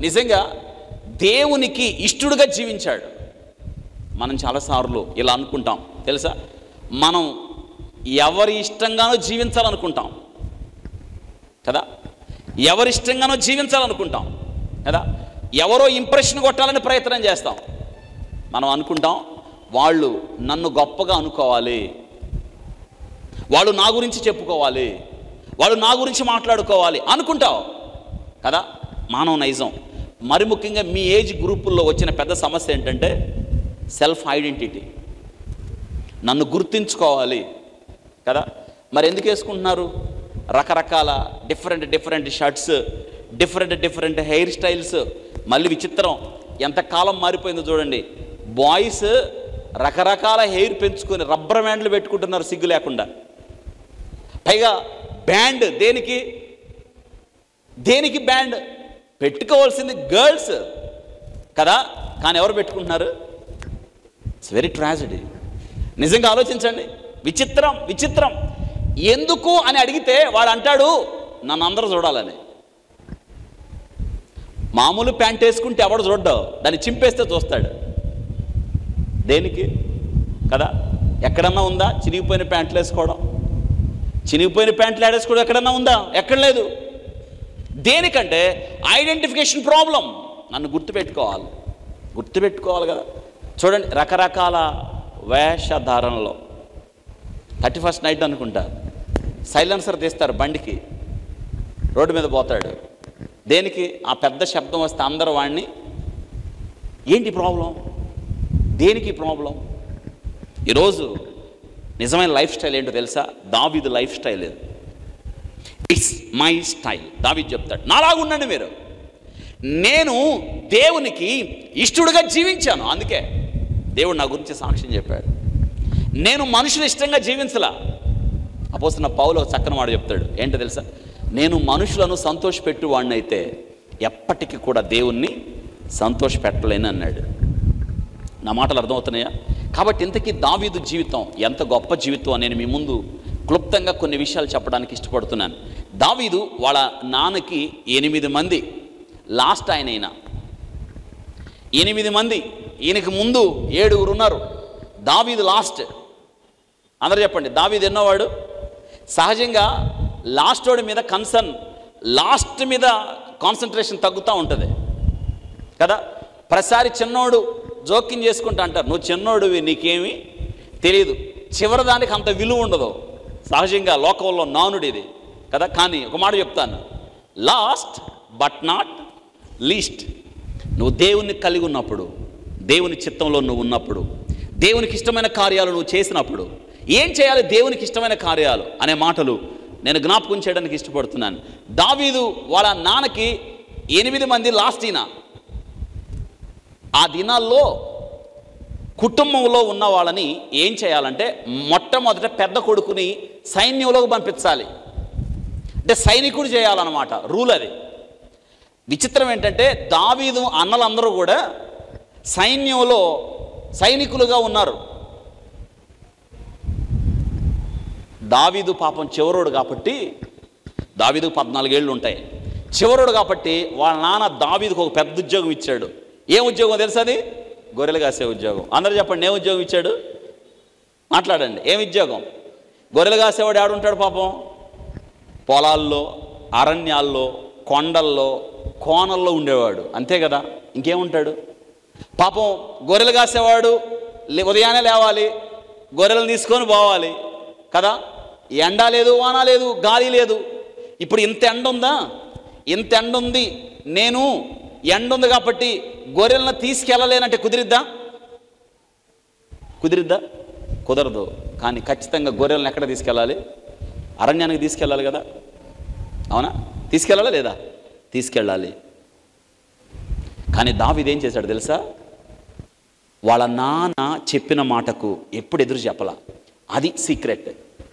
నిజంగా దేవునికి ఇష్టడుగా జీవించాడు మనం చాలాసార్లు ఇలా అనుకుంటాం తెలుసా మనం ఎవరి ఇష్టంగానో జీవించాలనుకుంటాం కదా ఎవరి ఇష్టంగానో జీవించాలనుకుంటాం కదా ఎవరో ఇంప్రెషన్ కొట్టాలని ప్రయత్నం చేస్తాం మనం అనుకుంటాం వాళ్ళు నన్ను గొప్పగా అనుకోవాలి వాళ్ళు నా గురించి చెప్పుకోవాలి వాళ్ళు నా గురించి మాట్లాడుకోవాలి అనుకుంటావు కదా మానవ నైజం మరి ముఖ్యంగా మీ ఏజ్ గ్రూపుల్లో వచ్చిన పెద్ద సమస్య ఏంటంటే సెల్ఫ్ ఐడెంటిటీ నన్ను గుర్తించుకోవాలి కదా మరి ఎందుకు వేసుకుంటున్నారు రకరకాల different different shirts different different hair styles మళ్ళీ విచిత్రం ఎంతకాలం మారిపోయిందో చూడండి బాయ్స్ రకరకాల హెయిర్ పెంచుకొని రబ్బర్ బ్యాండ్లు పెట్టుకుంటున్నారు సిగ్గు లేకుండా పైగా బ్యాండ్ దేనికి దేనికి బ్యాండ్ పెట్టుకోవాల్సింది గర్ల్స్ కదా కానీ ఎవరు పెట్టుకుంటున్నారు ఇట్స్ వెరీ ట్రాజడీ నిజంగా ఆలోచించండి విచిత్రం విచిత్రం ఎందుకు అని అడిగితే వాడు అంటాడు నన్ను అందరూ చూడాలని మామూలు ప్యాంట్ వేసుకుంటే ఎవడు చూడ్డావు దాన్ని చింపేస్తే చూస్తాడు దేనికి కదా ఎక్కడన్నా ఉందా చినిగిపోయిన ప్యాంట్లు వేసుకోవడం చినిగిపోయిన ప్యాంట్లు ఆడేసుకోవడం ఎక్కడన్నా ఉందా ఎక్కడ లేదు దేనికంటే ఐడెంటిఫికేషన్ ప్రాబ్లం నన్ను గుర్తుపెట్టుకోవాలి గుర్తుపెట్టుకోవాలి కదా చూడండి రకరకాల వేషధారణలో థర్టీ ఫస్ట్ నైట్ అనుకుంటా సైలెన్సర్ తీస్తారు బండికి రోడ్డు మీద పోతాడు దేనికి ఆ పెద్ద శబ్దం వస్తే అందరూ వాడిని ఏంటి ప్రాబ్లం దేనికి ప్రాబ్లం ఈరోజు నిజమైన లైఫ్ స్టైల్ ఏంటో తెలుసా దావిదు లైఫ్ స్టైల్ ఇది ఇట్స్ మై స్టైల్ దావిద్ చెప్తాడు నాలాగా ఉండండి మీరు నేను దేవునికి ఇష్టడుగా జీవించాను అందుకే దేవుడు నా గురించి సాక్ష్యం చెప్పాడు నేను మనుషులు ఇష్టంగా జీవించలా అపోసిన పౌలో ఒక చక్కని మాట చెప్తాడు ఏంటో తెలుసా నేను మనుషులను సంతోషపెట్టువాడిని అయితే ఎప్పటికీ కూడా దేవుణ్ణి సంతోషపెట్టలేను అన్నాడు నా మాటలు అర్థమవుతున్నాయా కాబట్టి ఇంతకీ దావీదు జీవితం ఎంత గొప్ప జీవితం అని నేను మీ ముందు క్లుప్తంగా కొన్ని విషయాలు చెప్పడానికి ఇష్టపడుతున్నాను దావీదు వాళ్ళ నాన్నకి ఎనిమిది మంది లాస్ట్ ఆయన ఈయన ఎనిమిది మంది ఈయనకి ముందు ఏడుగురు ఉన్నారు దావీదు లాస్ట్ అందరూ చెప్పండి దావీదు ఎన్నోవాడు సహజంగా లాస్ట్ వాడి మీద కన్సర్న్ లాస్ట్ మీద కాన్సన్ట్రేషన్ తగ్గుతూ ఉంటుంది కదా ప్రతిసారి చిన్నోడు జోక్యం చేసుకుంటా అంటారు నువ్వు చిన్నోడివి నీకేమి తెలియదు చివరి దానికి అంత విలువ ఉండదు సహజంగా లోకంలో నానుడు ఇది కదా కానీ ఒక మాట చెప్తాను లాస్ట్ బట్ నాట్ లీస్ట్ నువ్వు దేవుణ్ణి కలిగి ఉన్నప్పుడు దేవుని చిత్తంలో నువ్వు ఉన్నప్పుడు దేవునికి ఇష్టమైన కార్యాలు నువ్వు చేసినప్పుడు ఏం చేయాలి దేవునికి ఇష్టమైన కార్యాలు అనే మాటలు నేను జ్ఞాపకం చేయడానికి ఇష్టపడుతున్నాను దావీదు వాళ్ళ నాన్నకి ఎనిమిది మంది లాస్ట్ ఈయన ఆ దినాల్లో కుటుంబంలో ఉన్న వాళ్ళని ఏం చేయాలంటే మొట్టమొదట పెద్ద కొడుకుని సైన్యంలోకి పంపించాలి అంటే సైనికుడు చేయాలన్నమాట రూల్ అది విచిత్రం ఏంటంటే దావీదు అన్నలందరూ కూడా సైన్యంలో సైనికులుగా ఉన్నారు దావీదు పాపం చివరోడు కాబట్టి దావీదు పద్నాలుగేళ్ళు ఉంటాయి చివరోడు కాబట్టి వాళ్ళ నాన్న దావీదుకు ఒక పెద్ద ఉద్యోగం ఇచ్చాడు ఏం ఉద్యోగం తెలుసా అది గొర్రెలు కాసే ఉద్యోగం అందరూ చెప్పండి ఏ ఉద్యోగం ఇచ్చాడు మాట్లాడండి ఏం ఉద్యోగం గొర్రెలు కాసేవాడు ఆడుంటాడు పాపం పొలాల్లో అరణ్యాల్లో కొండల్లో కోనల్లో ఉండేవాడు అంతే కదా ఇంకేముంటాడు పాపం గొర్రెలు కాసేవాడు లే- ఉదయాన్నే లేవాలి గొర్రెలను తీసుకొని పోవాలి కదా ఎండ లేదు వాన లేదు గాలి లేదు ఇప్పుడు ఇంత ఎండ ఉందా ఇంత ఎండ ఉంది నేను ఎండ ఉంది కాబట్టి గొర్రెలను తీసుకెళ్ళలేనంటే కుదిరిద్దా కుదిరిద్దా కుదరదు కానీ ఖచ్చితంగా గొర్రెలను ఎక్కడ తీసుకెళ్ళాలి అరణ్యానికి తీసుకెళ్ళాలి కదా అవునా తీసుకెళ్ళాలా లేదా తీసుకెళ్ళాలి కానీ దావీదు ఏం చేశాడు తెలుసా వాళ్ళ నాన్న చెప్పిన మాటకు ఎప్పుడు ఎదురు చెప్పలా అది సీక్రెట్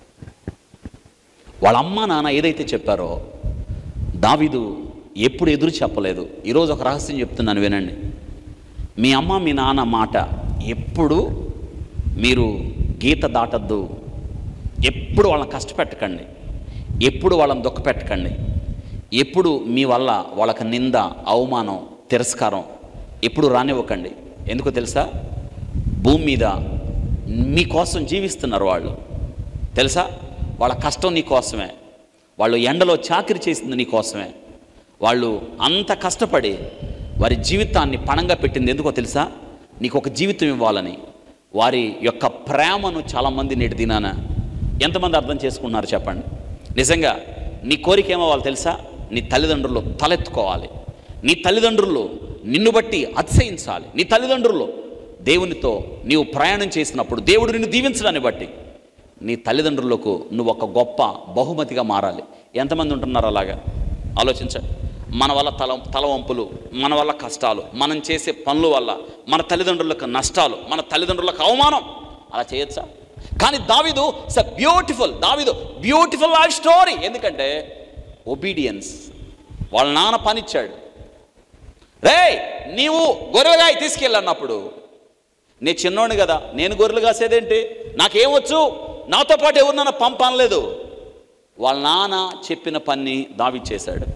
వాళ్ళ అమ్మ నాన్న ఏదైతే చెప్పారో దావీదు ఎప్పుడు ఎదురు చెప్పలేదు ఈరోజు ఒక రహస్యం చెప్తున్నాను వినండి మీ అమ్మ మీ నాన్న మాట ఎప్పుడు మీరు గీత దాటద్దు ఎప్పుడు వాళ్ళని కష్టపెట్టకండి ఎప్పుడు వాళ్ళని దుఃఖపెట్టకండి ఎప్పుడు మీ వల్ల వాళ్ళకి నింద అవమానం తిరస్కారం ఎప్పుడు రానివ్వకండి ఎందుకో తెలుసా భూమి మీద మీకోసం జీవిస్తున్నారు వాళ్ళు తెలుసా వాళ్ళ కష్టం నీ కోసమే వాళ్ళు ఎండలో చాకరీ చేసింది నీ కోసమే వాళ్ళు అంత కష్టపడి వారి జీవితాన్ని పణంగా పెట్టింది ఎందుకో తెలుసా నీకు ఒక జీవితం ఇవ్వాలని వారి యొక్క ప్రేమను చాలామంది నేటి దినాన ఎంతమంది అర్థం చేసుకుంటున్నారు చెప్పండి నిజంగా నీ కోరిక ఏమో వాళ్ళు తెలుసా నీ తల్లిదండ్రులు తలెత్తుకోవాలి నీ తల్లిదండ్రులు నిన్ను బట్టి అతిశయించాలి నీ తల్లిదండ్రులు దేవునితో నీవు ప్రయాణం చేసినప్పుడు దేవుడు నిన్ను దీవించడాన్ని బట్టి నీ తల్లిదండ్రులకు నువ్వు ఒక గొప్ప బహుమతిగా మారాలి ఎంతమంది ఉంటున్నారు అలాగా ఆలోచించండి మన వల్ల తల తలవంపులు మన వల్ల కష్టాలు మనం చేసే పనుల వల్ల మన తల్లిదండ్రులకు నష్టాలు మన తల్లిదండ్రులకు అవమానం అలా చేయొచ్చా కానీ David it's beautiful David beautiful life story ఎందుకంటే ఒబీడియన్స్ వాళ్ళ నాన్న పనిచ్చాడు రే నీవు గొర్రెలుగా తీసుకెళ్ళన్నప్పుడు నేను చిన్నోడిని కదా నేను గొర్రెలు కాసేదేంటి నాకేమొచ్చు నాతో పాటు ఎవరు నన్ను పంపనలేదు వాళ్ళ నాన్న చెప్పిన పని దావిచ్చేశాడు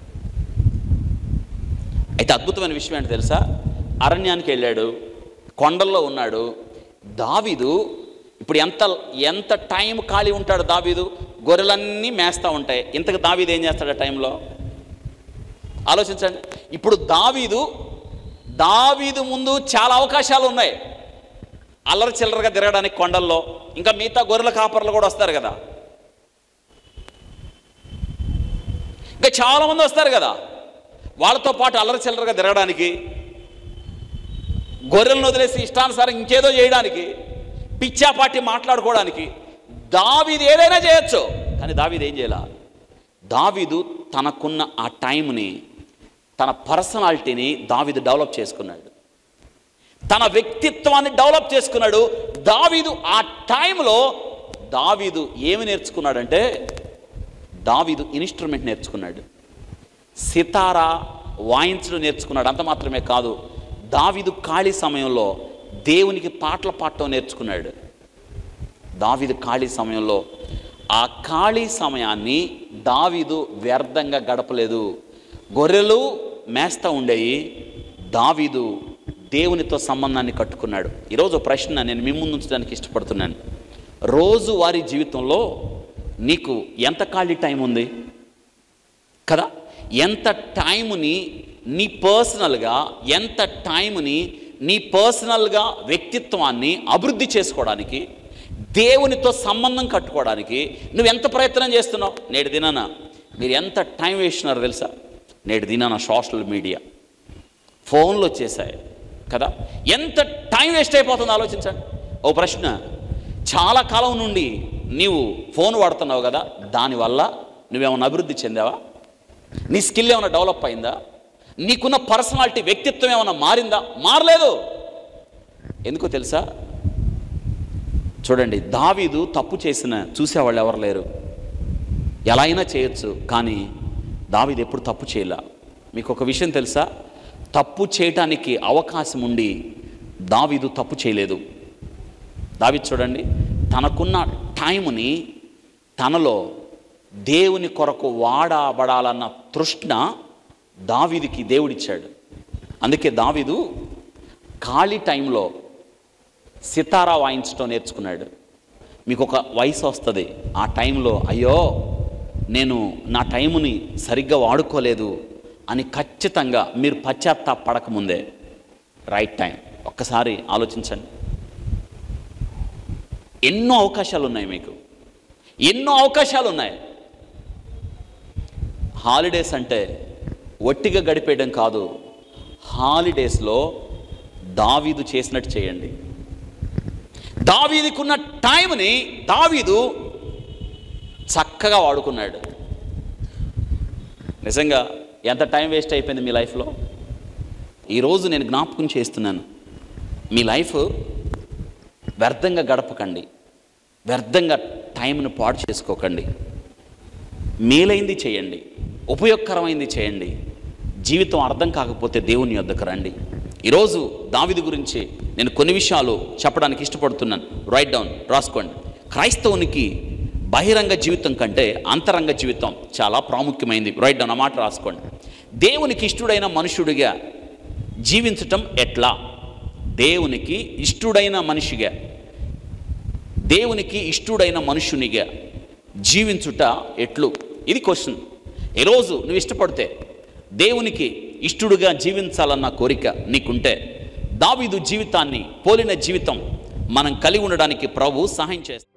అయితే అద్భుతమైన విషయం ఏంటో తెలుసా అరణ్యానికి వెళ్ళాడు కొండల్లో ఉన్నాడు దావీదు ఇప్పుడు ఎంత ఎంత టైం ఖాళీ ఉంటాడు దావీదు గొర్రెలన్నీ మేస్తూ ఉంటాయి ఇంతకు దావీదు ఏం చేస్తాడు ఆ టైంలో ఆలోచించండి ఇప్పుడు దావీదు దావీదు ముందు చాలా అవకాశాలు ఉన్నాయి అల్లరి చిల్లరగా తిరగడానికి కొండల్లో ఇంకా మిగతా గొర్రెల కాపర్లు కూడా వస్తారు కదా ఇంకా చాలామంది వస్తారు కదా వాళ్ళతో పాటు అల్లరి చిల్లరగా తిరగడానికి గొర్రెలను వదిలేసి ఇష్టానుసారం ఇంకేదో చేయడానికి పిచ్చాపాటి మాట్లాడుకోవడానికి దావీది ఏదైనా చేయొచ్చు కానీ దావీది ఏం చేయాల దావీదు తనకున్న ఆ టైంని తన పర్సనాలిటీని దావీదు డెవలప్ చేసుకున్నాడు తన వ్యక్తిత్వాన్ని డెవలప్ చేసుకున్నాడు దావీదు ఆ టైంలో దావీదు ఏమి నేర్చుకున్నాడంటే దావీదు ఇన్స్ట్రుమెంట్ నేర్చుకున్నాడు సితారా వాయించడం నేర్చుకున్నాడు అంత మాత్రమే కాదు దావీదు ఖాళీ సమయంలో దేవునికి పాటలు పాడటం నేర్చుకున్నాడు దావీదు ఖాళీ సమయంలో ఆ ఖాళీ సమయాన్ని దావీదు వ్యర్థంగా గడపలేదు గొర్రెలు మేస్తా ఉండేవి దావీదు దేవునితో సంబంధాన్ని కట్టుకున్నాడు ఈరోజు ఒక ప్రశ్న నేను మీ ముందు ఉంచడానికి ఇష్టపడుతున్నాను రోజు వారి జీవితంలో నీకు ఎంత ఖాళీ టైం ఉంది కదా ఎంత టైంని నీ పర్సనల్గా ఎంత టైంని నీ పర్సనల్గా వ్యక్తిత్వాన్ని అభివృద్ధి చేసుకోవడానికి దేవునితో సంబంధం కట్టుకోవడానికి నువ్వు ఎంత ప్రయత్నం చేస్తున్నావు నేటి దినాన మీరు ఎంత టైం వేస్తున్నారో తెలుసా నేటి దినాన సోషల్ మీడియా ఫోన్లు వచ్చేసాయి కదా ఎంత టైం వేస్ట్ అయిపోతుందో ఆలోచించండి ఓ ప్రశ్న చాలా కాలం నుండి నీవు ఫోన్ వాడుతున్నావు కదా దానివల్ల నువ్వేమైనా అభివృద్ధి చెందావా నీ స్కిల్ ఏమైనా డెవలప్ అయిందా నీకున్న పర్సనాలిటీ వ్యక్తిత్వం ఏమైనా మారిందా మారలేదు ఎందుకో తెలుసా చూడండి దావీదు తప్పు చేసిన చూసేవాళ్ళు ఎవరు లేరు ఎలా అయినా చేయొచ్చు కానీ దావీదు ఎప్పుడు తప్పు చేయలే మీకు ఒక విషయం తెలుసా తప్పు చేయటానికి అవకాశం ఉండి దావీదు తప్పు చేయలేదు దావీదు చూడండి తనకున్న టైంని తనలో దేవుని కొరకు వాడబడాలన్న తృష్ణ దావీదుకి దేవుడిచ్చాడు అందుకే దావీదు ఖాళీ టైంలో సితారా వాయించడం నేర్చుకున్నాడు మీకు ఒక వయసు వస్తుంది ఆ టైంలో అయ్యో నేను నా టైముని సరిగ్గా వాడుకోలేదు అని ఖచ్చితంగా మీరు పశ్చాత్తాపడకముందే రైట్ టైం ఒక్కసారి ఆలోచించండి ఎన్నో అవకాశాలు ఉన్నాయి మీకు ఎన్నో అవకాశాలు ఉన్నాయి హాలిడేస్ అంటే ఒట్టిగా గడిపేయడం కాదు హాలిడేస్లో దావీదు చేసినట్టు చేయండి దావీదుకున్న టైంని దావీదు చక్కగా వాడుకున్నాడు నిజంగా ఎంత టైం వేస్ట్ అయిపోయింది మీ లైఫ్లో ఈరోజు నేను జ్ఞాపకం చేస్తున్నాను మీ లైఫ్ వ్యర్థంగా గడపకండి వ్యర్థంగా టైంను పాడు చేసుకోకండి మేలైంది చేయండి ఉపయోగకరమైంది చేయండి జీవితం అర్థం కాకపోతే దేవుని వద్దకు రండి ఈరోజు దావిది గురించి నేను కొన్ని విషయాలు చెప్పడానికి ఇష్టపడుతున్నాను రైట్ డౌన్ రాసుకోండి క్రైస్తవునికి బహిరంగ జీవితం కంటే అంతరంగ జీవితం చాలా ప్రాముఖ్యమైంది రైట్ డౌన్ ఆ మాట రాసుకోండి దేవునికి ఇష్టడైన మనుషుడిగా జీవించటం ఎట్లా దేవునికి ఇష్టుడైన మనిషిగా దేవునికి ఇష్టుడైన మనుషునిగా జీవించుట ఎట్లు ఇది క్వశ్చన్ ఈరోజు నువ్వు ఇష్టపడితే దేవునికి ఇష్టడుగా జీవించాలన్న కోరిక నీకుంటే దావీదు జీవితాన్ని పోలిన జీవితం మనం కలిగి ఉండడానికి ప్రభు సహాయం చేస్తాడు